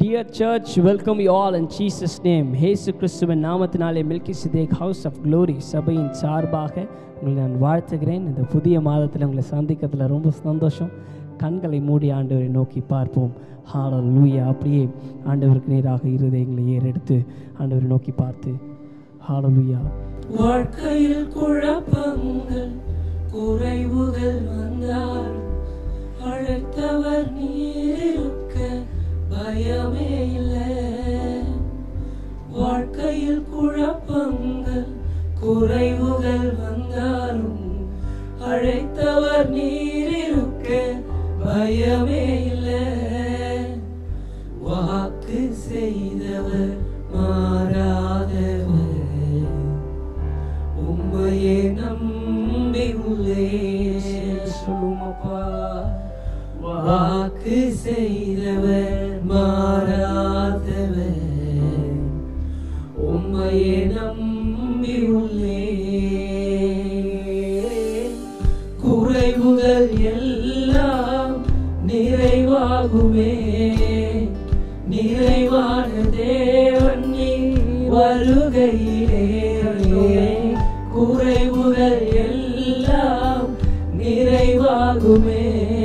Dear church, welcome you all in Jesus' name. இயேசு கிறிஸ்துவின் நாமத்தினாலே மில்கி சிதேக் ஹவுஸ் ஆஃப் க்ளோரி சபையின் சார்பாக உங்களை நான் வாழ்த்துகிறேன் இந்த புதிய மாதத்தில் உங்களை சந்திக்கிறதுல ரொம்ப சந்தோஷம் கண்களை மூடி ஆண்டவரை நோக்கி பார்ப்போம் ஹாலல் லூயா அப்படியே ஆண்டவருக்கு நேராக இருதயங்களை ஏறெடுத்து ஆண்டவரை நோக்கி பார்த்து ஹாலலூயா வாழ்க்கையில் குழப்பங்கள் குறைவுகள் வந்தால் அழைத்தவர் நீரிருக்க பயமே இல்லை வாழ்க்கையில் குழப்பங்கள் குறைவுகள் வந்தாலும் அழைத்தவர் நீரிருக்க பயமே இல்லை வாக்கு செய்தவர் மாறாதவர் உம்மையே நம்பி உள்ளே சொல்லுமப்பா வாக்கு செய்தவர் மாறாதவர் உம்மையே நம்பி உள்ளே குறைவுகள் எல்லாம் நிறைவாகுமே நிறைவான தேவன் நீ வருகையிலே குறைவுகள் எல்லாம் நிறைவாகுமே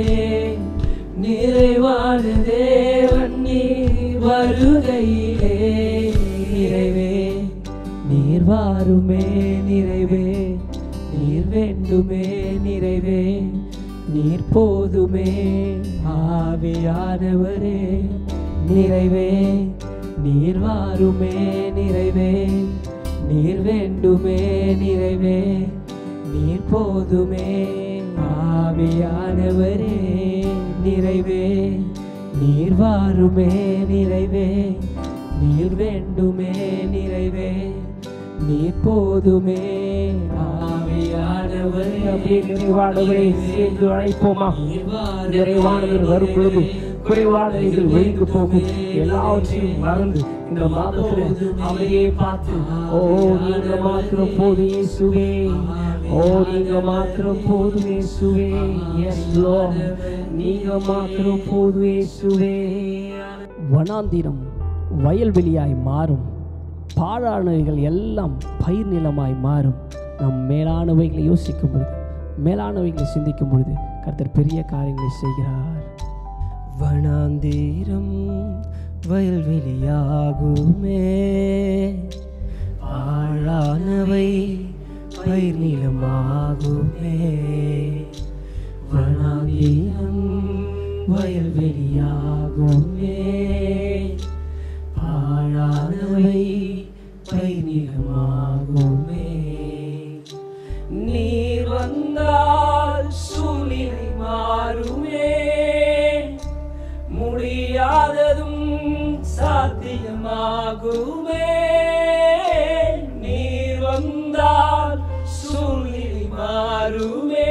நிறைவான தேவன் நீ வருகையிலே நிறைவே நீர் வாருமே நிறைவே நீர் வேண்டுமே நிறைவே நீர் போதுமே ஆவியானவரே நிறைவே நீர் வாருமே நிறைவே நீர் வேண்டுமே நிறைவே நீர் போதுமே ஆவியானவரே நிறைவே நீர் வாருமே நிறைவே நீர் வேண்டுமே நிறைவே நீர் போதுமே ஆவியானவரே அப்படியே நிறைவானவரை சேர்ந்து அழைப்போமா நிறைவானவர் வரும் பொழுது குறைவானவைகள் ஒழிந்து போகும் எல்லாவற்றையும் மறந்து இந்த மாதத்துல அவரையே பார்த்து ஓ நீங்க மாத்திரம் போதும் இயேசுவே ஓ நீங்க மாத்திரம் போதும் இயேசுவே எஸ் நீங்க மாத்திரம் போதும் இயேசுவே வனாந்திரம் வயல்வெளியாய் மாறும் பாழானவைகள் எல்லாம் பயிர் நிலமாய் மாறும் நம் மேலானவைகளை யோசிக்கும் பொழுது மேலானவைகளை சிந்திக்கும் பொழுது கர்த்தர் பெரிய காரியங்களை செய்கிறார் வனாந்தீரம் வயல்வெளியாகுமே ஆழானவை பயிர் நிலமாகுமே வனாந்தீரம் வயல்வெளியாகுமே பாழானவை பயிர் நிலமாகுமே நீர் வந்தால் சூழ்நிலை மாறுமே முடியாததும் சாத்தியமாகுமே நீர் வந்தால் சூழ்நிலை மாறுமே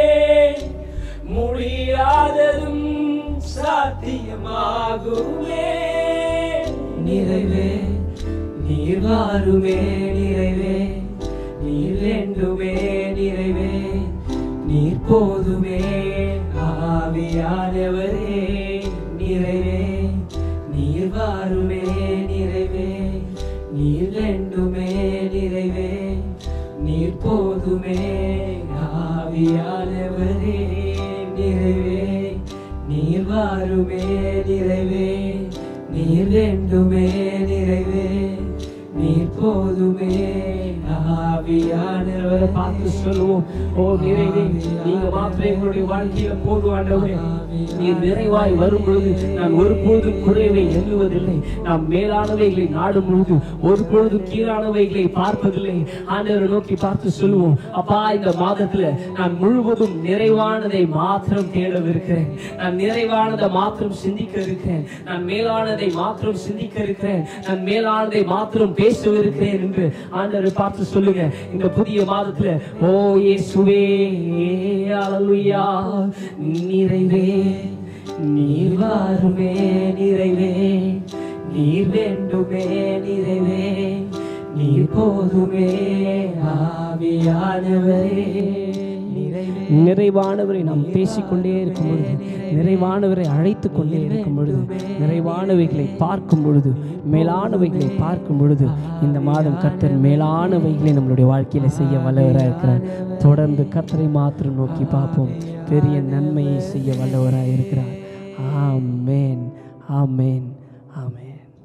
முடியாததும் சாத்தியமாகுமே நிறைவே நீர் வாருமே நிறைவே நீர் வேண்டுமே நிறைவே நீர் போதுமே ஆவியானவரே நிறைவே நீர் வாருமே நிறைவே நீர் வேண்டுமே நிறைவே நீர் போதுமே ஆவியானவரே நிறைவே நீர் வாருமே நிறைவே நீர் வேண்டுமே நிறைவே நீர் போதுமே ஆவியானவரை பார்த்து சொல்லுவோம் ஓ நிறைவே நீங்க மாத்திரம் எங்களுடைய வாழ்க்கையில போதும் ஆண்டவரே நீர் நிறைவாய் வரும் பொழுது நான் ஒருபொழுதும் குறைவை எண்ணுவதில்லை நாம் மேலானவைகளை நாடும் பொழுது ஒருபொழுதும் கீழானவைகளை பார்ப்பதில்லை ஆண்டவரை நோக்கி பார்த்து சொல்லுவோம் அப்பா இந்த மாதத்துல நான் முழுவதும் நிறைவானதை மாத்திரம் தேடவிருக்கிறேன் நான் நிறைவானதை மாத்திரம் சிந்திக்க இருக்கிறேன் நான் மேலானதை மாத்திரம் சிந்திக்க இருக்கிறேன் நான் மேலானதை மாத்திரம் பேசவிருக்கிறேன் என்று ஆண்டவரை பார்த்து சொல்லுங்க இந்த புதிய மாதத்துல ஓ இயேசுவே அல்லேலூயா நிறைவே நீர் வாருமே நிறைவே நீர் வேண்டுமே நிறைவே நீர் போதுமே ஆவியானவரே நிறைவே நிறைவானவரை நாம் பேசிக்கொண்டே இருக்கும் பொழுது நிறைவானவரை அழைத்து கொண்டே இருக்கும் பொழுது நிறைவானவைகளை பார்க்கும் பொழுது மேலானவைகளை பார்க்கும் பொழுது இந்த மாதம் கர்த்தர் மேலானவைகளை நம்மளுடைய வாழ்க்கையில செய்ய வல்லவராக இருக்கிறார் தொடர்ந்து கர்த்தரை மாத்திரம் நோக்கி பார்ப்போம் பெரிய நன்மையை செய்ய வல்லவராக இருக்கிறார் ஆமேன் ஆமேன் ஆமேன்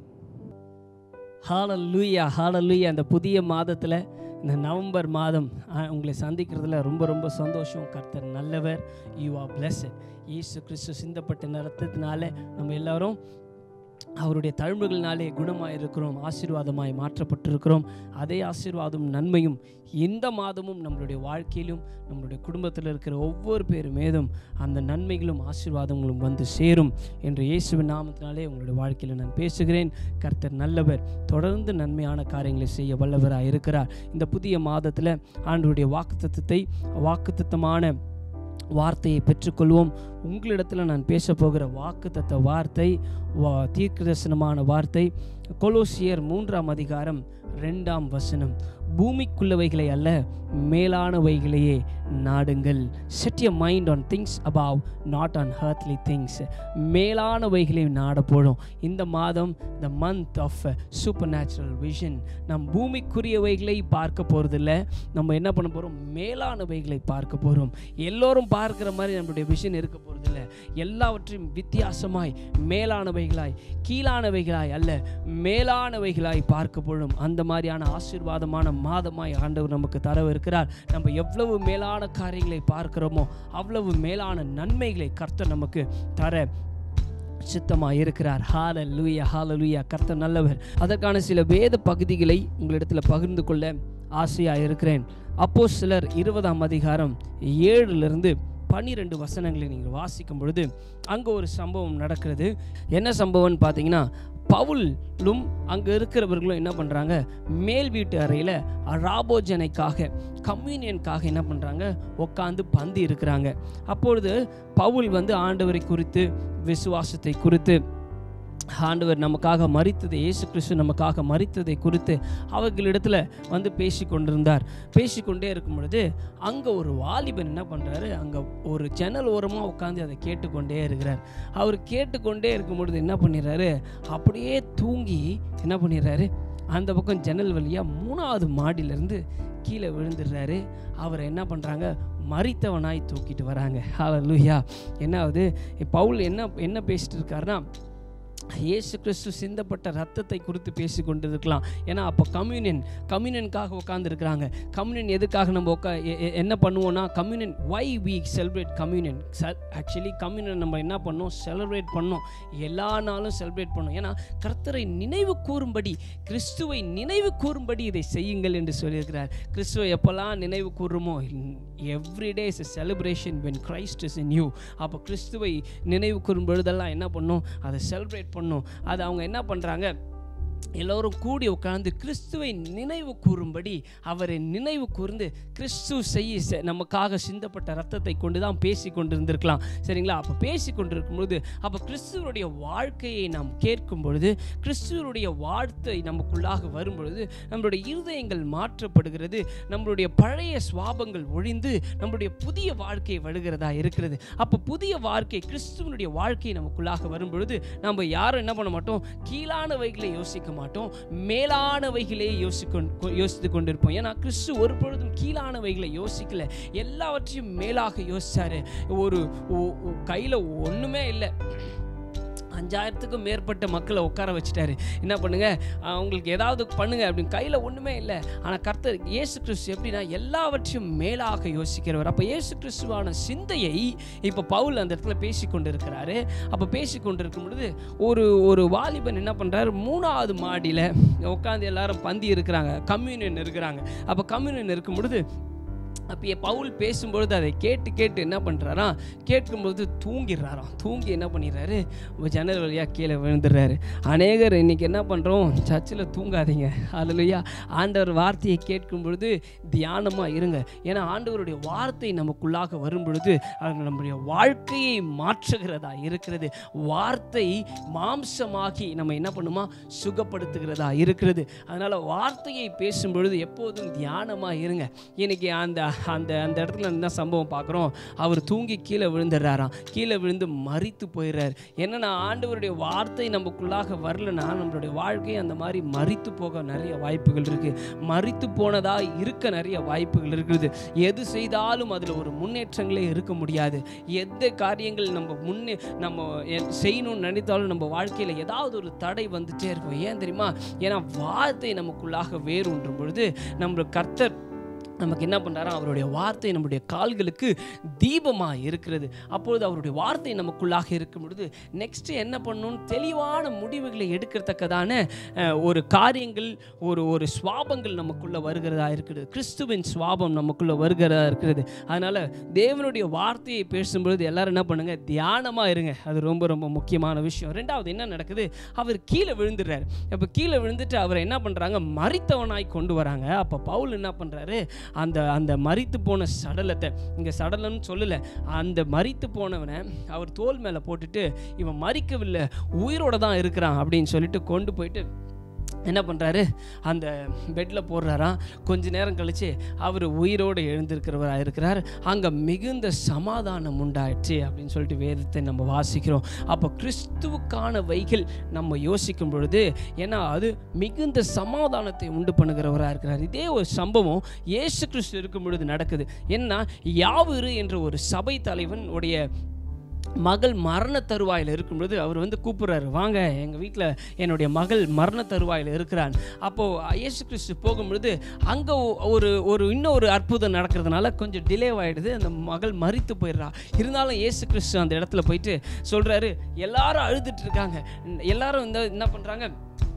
ஹாலலூயா ஹாலலூயா அந்த புதிய மாதத்தில் இந்த நவம்பர் மாதம் ஆ, உங்களை சந்திக்கிறதுல ரொம்ப ரொம்ப சந்தோஷம் கர்த்தர் நல்லவர் யூ ஆர் blessed இயேசு கிறிஸ்து சிந்தப்பட்ட நடத்தத்தினால நம்ம எல்லாரும் அவருடைய தழும்புகளினாலே குணமாய் இருக்கிறோம் ஆசீர்வாதமாய் மாற்றப்பட்டிருக்கிறோம் அதே ஆசீர்வாதம் நன்மையும் இந்த மாதமும் நம்மளுடைய வாழ்க்கையிலும் நம்மளுடைய குடும்பத்தில் இருக்கிற ஒவ்வொரு பேர் மீதும் அந்த நன்மைகளும் ஆசீர்வாதங்களும் வந்து சேரும் என்று இயேசுவின் நாமத்தினாலே உங்களுடைய வாழ்க்கையில் நான் பேசுகிறேன் கர்த்தர் நல்லவர் தொடர்ந்து நன்மையான காரியங்களை செய்ய வல்லவராக இருக்கிறார் இந்த புதிய மாதத்தில் ஆண்டவருடைய வாக்குத்தத்தத்தை வாக்குத்தத்தமான வார்த்தையை பெற்றுக்கொள்வோம் உங்களிடத்தில் நான் பேச போகிற வாக்குத்தத்த வார்த்தை வா தீர்க்கதரிசனமான வார்த்தை கொலோசியர் மூன்றாம் அதிகாரம் ரெண்டாம் வசனம் பூமிக்குள்ளவைகளை அல்ல மேலானவைகளையே நாடுங்கள் set your mind on things above not on earthly things மேலானவைகளை நாட போகிறோம் இந்த மாதம் the month of supernatural vision நம் பூமிக்குரியவைகளை பார்க்க போகிறதில்ல நம்ம என்ன பண்ண போகிறோம் மேலானவைகளை பார்க்க போகிறோம் எல்லோரும் பார்க்குற மாதிரி நம்மளுடைய விஷன் இருக்க போகிறதில்ல எல்லாவற்றையும் வித்தியாசமாய் மேலானவைகளாய் கீழானவைகளாய் அல்ல மேலானவைகளாய் பார்க்க போகிறோம் அந்த மாதிரியான ஆசீர்வாதமான மாதமாய் ஆண்டவர் நமக்கு தரவிருக்கிறார் நம்ம எவ்வளவு மேலான காரியங்களை பார்க்கிறோமோ அவ்வளவு மேலான நன்மைகளை கர்த்தர் நமக்கு தர சித்தமாக இருக்கிறார் ஹால லூயா ஹால லூயா கர்த்தர் நல்லவர் அதற்கான சில வேத பகுதிகளை உங்களிடத்தில் பகிர்ந்து கொள்ள ஆசையாக இருக்கிறேன் அப்போ சிலர் இருபதாம் அதிகாரம் ஏழுலேருந்து பன்னிரெண்டு வசனங்களை நீங்கள் வாசிக்கும் பொழுது அங்கே ஒரு சம்பவம் நடக்கிறது என்ன சம்பவம்னு பார்த்தீங்கன்னா பவுலும் அங்கே இருக்கிறவர்களும் என்ன பண்ணுறாங்க மேல் வீட்டு அறையில் ராபோஜனைக்காக கம்யூனியனுக்காக என்ன பண்ணுறாங்க உட்காந்து பந்தி இருக்கிறாங்க அப்பொழுது பவுல் வந்து ஆண்டவரை குறித்து விசுவாசத்தை குறித்து ஆண்டவர் நமக்காக மறித்ததை இயேசு கிறிஸ்து நமக்காக மறித்ததை குறித்து அவர்களிடத்தில் வந்து பேசி கொண்டிருந்தார் பேசிக்கொண்டே இருக்கும் பொழுது அங்கே ஒரு வாலிபன் என்ன பண்ணுறாரு அங்கே ஒரு ஜன்னல் ஓரமாக உட்காந்து அதை கேட்டுக்கொண்டே இருக்கிறார் அவர் கேட்டுக்கொண்டே இருக்கும் பொழுது என்ன பண்ணிடுறாரு அப்படியே தூங்கி என்ன பண்ணிடுறாரு அந்த பக்கம் ஜன்னல் வழியாக மூணாவது மாடியிலேருந்து கீழே விழுந்துடுறாரு அவரை என்ன பண்ணுறாங்க மறித்தவனாய் தூக்கிட்டு வராங்க ஹalleluya என்ன ஆகுது பவுல் என்ன என்ன பேசிட்டு இருக்காருன்னா இயேசு கிறிஸ்து சிந்தப்பட்ட ரத்தத்தை குறித்து பேசி கொண்டிருக்கலாம் ஏன்னா அப்போ கம்யூனியன் கம்யூனியனுக்காக உட்காந்துருக்குறாங்க கம்யூனியன் எதுக்காக நம்ம உட்கா எ- எ- என்ன பண்ணுவோம்னா communion why we celebrate communion actually communion நம்ம என்ன பண்ணோம் செலிப்ரேட் பண்ணோம் எல்லா நாளும் செலிப்ரேட் பண்ணோம் ஏன்னா கர்த்தரை நினைவு கூறும்படி கிறிஸ்துவை நினைவு கூறும்படி இதை செய்யுங்கள் என்று சொல்லியிருக்கிறார் கிறிஸ்துவை எப்போல்லாம் நினைவு கூறுமோ everyday is celebration when Christ is in you அப்போ கிறிஸ்துவை நினைவு கூறும் பொழுதெல்லாம் என்ன பண்ணும் அதை செலிப்ரேட் பண்ணும் அது அவங்க என்ன பண்ணுறாங்க எல்லோரும் கூடி உட்கார்ந்து கிறிஸ்துவை நினைவு கூறும்படி அவரை நினைவு கூர்ந்து கிறிஸ்து செய்ய செ- நமக்காக சிந்தப்பட்ட ரத்தத்தை கொண்டு தான் பேசி கொண்டிருந்திருக்கலாம் சரிங்களா அப்போ பேசி கொண்டிருக்கும் பொழுது அப்போ கிறிஸ்துவனுடைய வாழ்க்கையை நாம் கேட்கும் பொழுது கிறிஸ்துவனுடைய வார்த்தை நமக்குள்ளாக வரும் பொழுது நம்மளுடைய இருதயங்கள் மாற்றப்படுகிறது நம்மளுடைய பழைய சுவாபங்கள் ஒழிந்து நம்மளுடைய புதிய வாழ்க்கை வருகிறதா இருக்கிறது அப்போ புதிய வாழ்க்கை கிறிஸ்துவனுடைய வாழ்க்கை நமக்குள்ளாக வரும் பொழுது நம்ம யாரும் என்ன பண்ண மாட்டோம் கீழானவைகளை யோசிக்க மாட்டோம் மேலானவைகளே யோசிக்க யோசித்து கொண்டிருப்போம் ஏன்னா கிறிஸ்து ஒரு பொழுதும் கீழானவைகளை யோசிக்கல எல்லாவற்றையும் மேலாக யோசிச்சாரு ஒரு ஒ- ஒ- கையில ஒண்ணுமே இல்லை அஞ்சாயிரத்துக்கும் மேற்பட்ட மக்களை உட்கார வச்சுட்டாரு என்ன பண்ணுங்க அஹ் உங்களுக்கு ஏதாவது பண்ணுங்க அப்படின்னு கையில் ஒன்றுமே இல்லை ஆனால் கர்த்தர் இயேசு கிறிஸ்து எப்படின்னா எல்லாவற்றையும் மேலாக யோசிக்கிறவர் அப்போ இயேசு கிறிஸ்துவான சிந்தையை இப்போ பவுல் அந்த இடத்துல பேசி கொண்டு இருக்கிறாரு அப்போ பேசி கொண்டு இருக்கும் பொழுது ஒரு ஒரு வாலிபன் என்ன பண்ணுறாரு மூணாவது மாடியில் உட்காந்து எல்லாரும் பந்தி இருக்கிறாங்க கம்யூனியன் இருக்கிறாங்க அப்போ கம்யூனியன் இருக்கும் பொழுது அப்போ பவுல் பேசும்பொழுது அதை கேட்டு கேட்டு என்ன பண்ணுறாராம் கேட்கும்போது தூங்கிடுறாராம் தூங்கி என்ன பண்ணிடுறாரு ஜன்னல் வழியாக கீழே விழுந்துடுறாரு அநேகர் இன்னைக்கு என்ன பண்ணுறோம் சர்ச்சில் தூங்காதீங்க அல்லையா ஆண்டவர் வார்த்தையை கேட்கும் பொழுது தியானமாக இருங்க ஏன்னா ஆண்டவருடைய வார்த்தை நமக்குள்ளாக வரும் பொழுது அது நம்முடைய வாழ்க்கையை மாற்றுகிறதா இருக்கிறது வார்த்தை மாம்சமாகி நம்ம என்ன பண்ணுமா சுகப்படுத்துகிறதா இருக்கிறது அதனால் வார்த்தையை பேசும் பொழுது எப்போதும் தியானமாக இருங்க இன்னைக்கு அந்த அந்த அந்த இடத்துல என்ன சம்பவம் பார்க்குறோம் அவர் தூங்கி கீழே விழுந்துடுறாராம் கீழே விழுந்து மறித்து போயிடுறார் என்னன்னா ஆண்டவருடைய வார்த்தை நமக்குள்ளாக வரலனா நம்மளுடைய வாழ்க்கை அந்த மாதிரி மறித்து போக நிறைய வாய்ப்புகள் இருக்கு மறித்து போனதா இருக்க நிறைய வாய்ப்புகள் இருக்குது எது செய்தாலும் அதில் ஒரு முன்னேற்றங்களே இருக்க முடியாது எந்த காரியங்கள் நம்ம முன்னே நம்ம எ- செய்யணும்னு நினைத்தாலும் நம்ம வாழ்க்கையில் ஏதாவது ஒரு தடை வந்துட்டே இருக்கும் ஏன் தெரியுமா ஏன்னா வார்த்தை நமக்குள்ளாக வேரூன்றும் பொழுது நம்ம கர்த்தர் நமக்கு என்ன பண்ணுறாரா அவருடைய வார்த்தை நம்முடைய கால்களுக்கு தீபமாக இருக்கிறது அப்பொழுது அவருடைய வார்த்தை நமக்குள்ளாக இருக்கும் பொழுது நெக்ஸ்ட் என்ன பண்ணணும்னு தெளிவான முடிவுகளை எடுக்கிறதுக்கதான அஹ், ஒரு காரியங்கள் ஒரு ஒரு சுவாபங்கள் நமக்குள்ள வருகிறதா இருக்கிறது கிறிஸ்துவின் சுவாபம் நமக்குள்ள வருகிறதா இருக்கிறது அதனால தேவனுடைய வார்த்தையை பேசும்பொழுது எல்லாரும் என்ன பண்ணுங்க தியானமாக இருங்க அது ரொம்ப ரொம்ப முக்கியமான விஷயம் ரெண்டாவது என்ன நடக்குது அவர் கீழே விழுந்துடுறாரு அப்போ கீழே விழுந்துட்டு அவரை என்ன பண்ணுறாங்க மறித்தவனாய் கொண்டு வராங்க அப்போ பவுல் என்ன பண்ணுறாரு அந்த அந்த மறித்து போன சடலத்தை இங்கே சடலம்னு சொல்லலை அந்த மறித்து போனவனை அவர் தோல் மேலே போட்டுட்டு இவன் மறிக்கவில்லை உயிரோட தான் இருக்கிறான் அப்படின்னு சொல்லிட்டு கொண்டு போயிட்டு என்ன பண்ணுறாரு அந்த பெட்டில் போடுறாராம் கொஞ்ச நேரம் கழித்து அவர் உயிரோடு எழுந்திருக்கிறவராக இருக்கிறார் அங்கே மிகுந்த சமாதானம் உண்டாயிடுச்சு அப்படின்னு சொல்லிட்டு வேதத்தை நம்ம வாசிக்கிறோம் அப்போ கிறிஸ்துவுக்கான வைகள் நம்ம யோசிக்கும் பொழுது ஏன்னா அது மிகுந்த சமாதானத்தை உண்டு பண்ணுகிறவராக இருக்கிறார் இதே ஒரு சம்பவம் இயேசு கிறிஸ்து இருக்கும் பொழுது நடக்குது என்ன யாவிரு என்ற ஒரு சபை தலைவன் உடைய மகள் மரண தருவாயில் இருக்கும் பொழுது அவர் வந்து கூப்பிடுறாரு வாங்க எங்கள் வீட்டில் என்னுடைய மகள் மரண தருவாயில் இருக்கிறான் அப்போது இயேசு கிறிஸ்து போகும்பொழுது அங்கே ஒரு ஒரு இன்னொரு அற்புதம் நடக்கிறதுனால கொஞ்சம் டிலே ஆகிடுது அந்த மகள் மறித்து போயிடுறா இருந்தாலும் இயேசு கிறிஸ்து அந்த இடத்துல போயிட்டு சொல்கிறாரு எல்லாரும் அழுதுட்டு இருக்காங்க எல்லாரும் இந்த என்ன பண்ணுறாங்க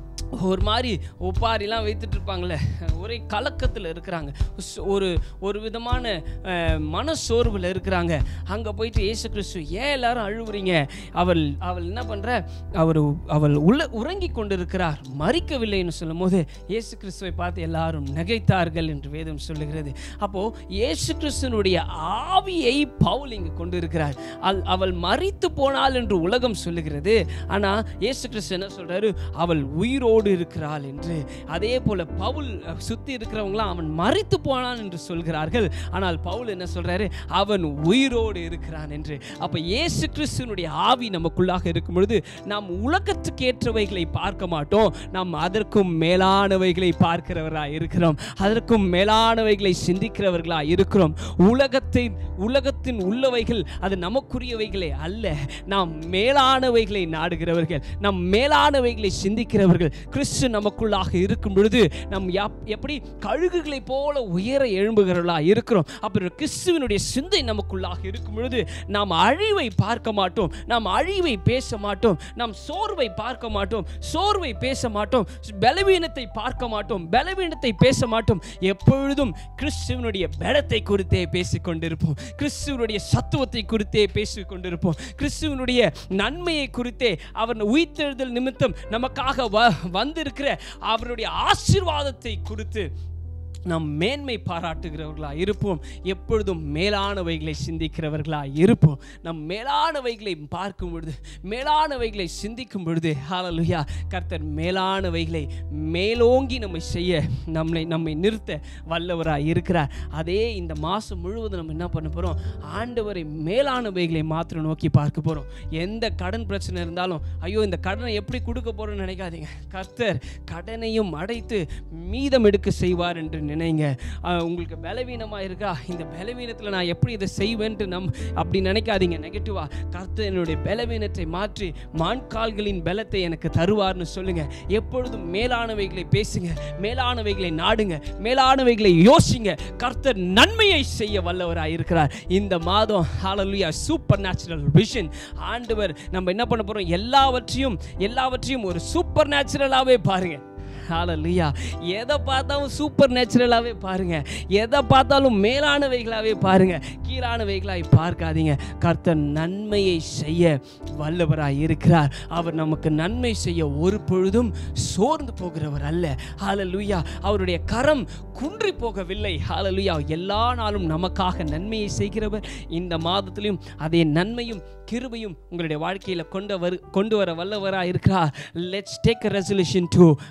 ஒரு மாதிரி ஒப்பாரிலாம் வைத்துட்டு இருப்பாங்களே ஒரே கலக்கத்தில் இருக்கிறாங்க ஸ்- ஒரு ஒரு விதமான அஹ், மனசோர்வில் இருக்கிறாங்க அங்கே போயிட்டு இயேசு கிறிஸ்து ஏன் எல்லாரும் அழுவுறீங்க அவள் அவள் என்ன பண்ணுற அவர் அவள் உள்ள உறங்கி கொண்டிருக்கிறார் மறிக்கவில்லைன்னு சொல்லும்போது இயேசு கிறிஸ்துவை பார்த்து எல்லாரும் நகைத்தார்கள் என்று வேதம் சொல்லுகிறது அப்போது இயேசு கிறிஸ்துனுடைய ஆவியை பவுல் இங்கு கொண்டு இருக்கிறார் அல் அவள் மறித்து போனாள் என்று உலகம் சொல்லுகிறது ஆனால் இயேசு கிறிஸ்து என்ன சொல்றாரு அவள் உயிரோடு இருக்கிறாள் என்று அதே போல பவுல் அஹ், சுத்தி இருக்கிறவங்களாம் அவன் மறித்து போனான் என்று சொல்கிறார்கள் ஆனால் பவுல் என்ன சொல்றாரு அவன் உயிரோடு இருக்கிறான் என்று அப்ப இயேசு கிறிஸ்துனுடைய ஆவி நமக்குள்ளாக இருக்கும் பொழுது நாம் உலகத்துக்கு ஏற்றவைகளை பார்க்க மாட்டோம் நாம் அதற்கும் மேலானவைகளை பார்க்கிறவராய் இருக்கிறோம் அதற்கும் மேலானவைகளை சிந்திக்கிறவர்களாய் இருக்கிறோம் உலகத்தின் உலகத்தின் உள்ளவைகள் அது நமக்குரியவைகளே அல்ல நாம் மேலானவைகளை நாடுகிறவர்கள் நம் மேலானவைகளை சிந்திக்கிறவர்கள் கிறிஸ்து நமக்குள்ளாக இருக்கும் பொழுது நம் யாப்- எப்படி கழுகுகளைப் போல உயர எழும்புகிறவர்களா இருக்கிறோம் அப்புறம் கிறிஸ்துவனுடைய சிந்தை நமக்குள்ளாக இருக்கும் பொழுது நாம் அழிவை பார்க்க மாட்டோம் நாம் அழிவை பேச மாட்டோம் நாம் சோர்வை பார்க்க மாட்டோம் சோர்வை பேச மாட்டோம் பலவீனத்தை பார்க்க மாட்டோம் பலவீனத்தை பேச மாட்டோம் எப்பொழுதும் கிறிஸ்துவனுடைய பலத்தை குறித்தே பேசிக் கொண்டிருப்போம் கிறிஸ்துவனுடைய சத்துவத்தை குறித்தே பேசிக் கொண்டிருப்போம் கிறிஸ்துவனுடைய நன்மையை குறித்தே அவர் உயிர்த்தெழுதல் நிமித்தம் நமக்காக வ- வந்திருக்கிற அவருடைய ஆசீர்வாதத்தை குறித்து நாம் மேன்மை பாராட்டுகிறவர்களா இருப்போம் எப்பொழுதும் மேலானவைகளை சிந்திக்கிறவர்களா இருப்போம் நம் மேலானவைகளை பார்க்கும் பொழுது மேலானவைகளை சிந்திக்கும் பொழுது ஹalleluya கர்த்தர் மேலானவைகளை மேலோங்கி நம்மை செய்ய நம்மை நம்மை நிறுத்த வல்லவராய் இருக்கிறார் அதே இந்த மாதம் முழுவதும் நம்ம என்ன பண்ண போகிறோம் ஆண்டவரை மேலானவைகளை மாத்திரம் நோக்கி பார்க்க போகிறோம் எந்த கடன் பிரச்சனை இருந்தாலும் ஐயோ இந்த கடனை எப்படி கொடுக்க போகிறோம்னு நினைக்காதீங்க கர்த்தர் கடனையும் அடைத்து மீதம் எடுக்க செய்வார் என்று நினைங்க ஆஹ் உங்களுக்கு பலவீனமாக இருக்கா இந்த பலவீனத்தில் நான் எப்படி இதை செய்வேன்ட்டு நம் அப்படி நினைக்காதீங்க நெகட்டிவா கர்த்தர் என்னுடைய பலவீனத்தை மாற்றி மான்கால்களின் பலத்தை எனக்கு தருவார்னு சொல்லுங்க எப்பொழுதும் மேலானவைகளை பேசுங்க மேலானவைகளை நாடுங்க மேலானவைகளை யோசிங்க கர்த்தர் நன்மையை செய்ய வல்லவராய் இருக்கிறார் இந்த மாதம் ஹalleluya சூப்பர் நேச்சுரல் விஷன் ஆண்டவர் நம்ம என்ன பண்ண போறோம் எல்லாவற்றையும் எல்லாவற்றையும் ஒரு சூப்பர் நேச்சுரலாகவே பாருங்க ஹalleluya எதை பார்த்தாலும் சூப்பர் நேச்சுரலாகவே பாருங்க எதை பார்த்தாலும் மேலானவைகளாகவே பாருங்க கீழானவைகளாய் பார்க்காதீங்க கர்த்தர் நன்மையை செய்ய வல்லவராய் இருக்கிறார் அவர் நமக்கு நன்மை செய்ய ஒரு பொழுதும் சோர்ந்து போகிறவர் அல்ல ஹalleluya அவருடைய கரம் குன்றி போகவில்லை ஹalleluya எல்லா நாளும் நமக்காக நன்மையை செய்கிறவர் இந்த மாதத்திலும் அதே நன்மையும் கிருபையும் உங்களுடைய வாழ்க்கையில் கொண்டு வரு கொண்டு வர வல்லவராக இருக்கிறார் let's take a resolution to ஹalleluya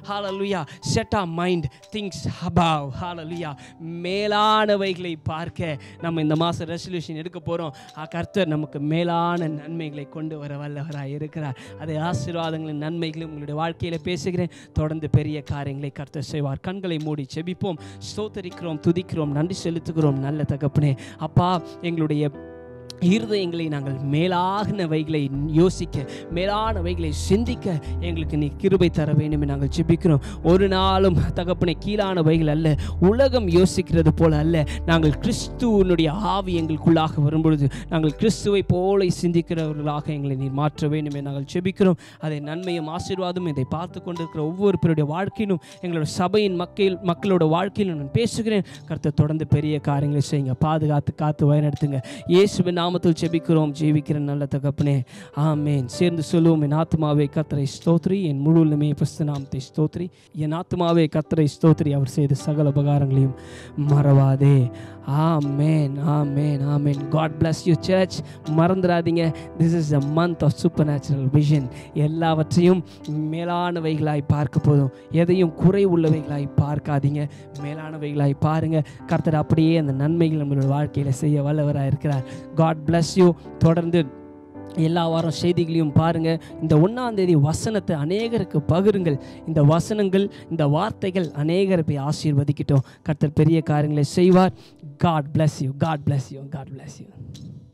ஹalleluya set our mind thinks above hallelujah மேலானவைகளை பார்க்க நம்ம இந்த மாதம் ரெசல்யூஷன் எடுக்க போகிறோம் கர்த்தர் நமக்கு மேலான நன்மைகளை கொண்டு வர வல்லவராய் இருக்கிறார் அதை ஆசீர்வாதங்களின் நன்மைகளும் உங்களுடைய வாழ்க்கையில் பேசுகிறேன் தொடர்ந்து பெரிய காரியங்களை கர்த்தர் செய்வார் கண்களை மூடி செபிப்போம் ஸ்தோத்தரிக்கிறோம் துதிக்கிறோம் நன்றி செலுத்துகிறோம் நல்ல தகப்பனே அப்பா எங்களுடைய இருதயங்களை நாங்கள் மேலானவைகளை யோசிக்க மேலானவைகளை சிந்திக்க எங்களுக்கு நீ கிருபை தர வேண்டும் என்று நாங்கள் ஜெபிக்கிறோம் ஒரு நாளும் தகப்பனை கீழானவைகள் அல்ல உலகம் யோசிக்கிறது போல அல்ல நாங்கள் கிறிஸ்துவனுடைய ஆவி எங்களுக்குள்ளாக வரும்பொழுது நாங்கள் கிறிஸ்துவை போல சிந்திக்கிறவர்களாக எங்களை நீர் மாற்ற வேண்டும் என்று நாங்கள் ஜெபிக்கிறோம் அதை நன்மையும் ஆசீர்வாதம் இதை பார்த்து கொண்டிருக்கிற ஒவ்வொரு பேருடைய வாழ்க்கையிலும் எங்களோட சபையின் மக்கள் மக்களோட வாழ்க்கையிலும் நான் பேசுகிறேன் கருத்தை தொடர்ந்து பெரிய காரியங்களை செய்யுங்க பாதுகாத்து காத்து வழிநடத்துங்க இயேசுவின் நாமத்தில் ஜெபிக்கிறோம் ஜீவிக்கிற நல்ல தகப்பனே ஆமேன் சேர்ந்து சொல்லுவோம் என் ஆத்மாவே கத்தரை ஸ்தோத்ரி என் முழு உள்ளமே பஸ்து நாமத்தை ஸ்தோத்ரி என் ஆத்மாவே கத்தரை ஸ்தோத்ரி அவர் செய்த சகல உபகாரங்களையும் மறவாதே ஆமேன் ஆமேன் ஆமேன் காட் bless யூ சர்ச் மறந்துடாதீங்க this is a month of supernatural vision எல்லாவற்றையும் மேலானவைகளாய் பார்க்க போதும் எதையும் குறை உள்ளவைகளாய் பார்க்காதீங்க மேலானவைகளாய் பாருங்க கர்த்தர் அப்படியே அந்த நன்மைகள் நம்மளோட வாழ்க்கையில் செய்ய வல்லவராக இருக்கிறார் காட் bless யூ தொடர்ந்து எல்லா வாரம் செய்திகளையும் பாருங்க இந்த ஒன்றாம் தேதி வசனத்தை அநேகருக்கு பகிருங்கள் இந்த வசனங்கள் இந்த வார்த்தைகள் அநேகரை போய் ஆசீர்வதிக்கட்டும் கர்த்தர் பெரிய காரியங்களை செய்வார் God bless you God bless you God bless you